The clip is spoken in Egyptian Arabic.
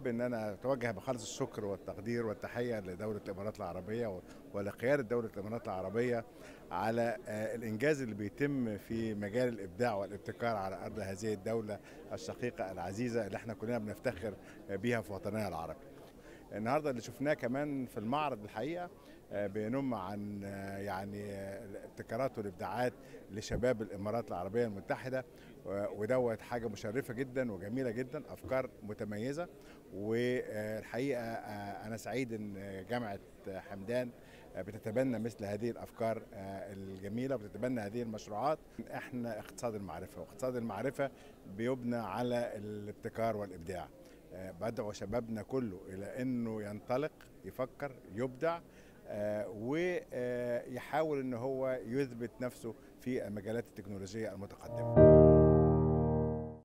ان انا اتوجه بخالص الشكر والتقدير والتحيه لدوله الامارات العربيه ولقياده دوله الامارات العربيه على الانجاز اللي بيتم في مجال الابداع والابتكار على ارض هذه الدوله الشقيقه العزيزه اللي احنا كلنا بنفتخر بيها في وطننا العربي. النهارده اللي شفناه كمان في المعرض الحقيقه بينم عن يعني الابتكارات والابداعات لشباب الامارات العربيه المتحده ودوت حاجه مشرفه جدا وجميله جدا افكار متميزه والحقيقه انا سعيد ان جامعه حمدان بتتبنى مثل هذه الافكار الجميله وبتتبنى هذه المشروعات احنا اقتصاد المعرفه واقتصاد المعرفه بيبنى على الابتكار والابداع بدعو شبابنا كله الى انه ينطلق يفكر يبدع ويحاول ان هو يثبت نفسه في المجالات التكنولوجيه المتقدمه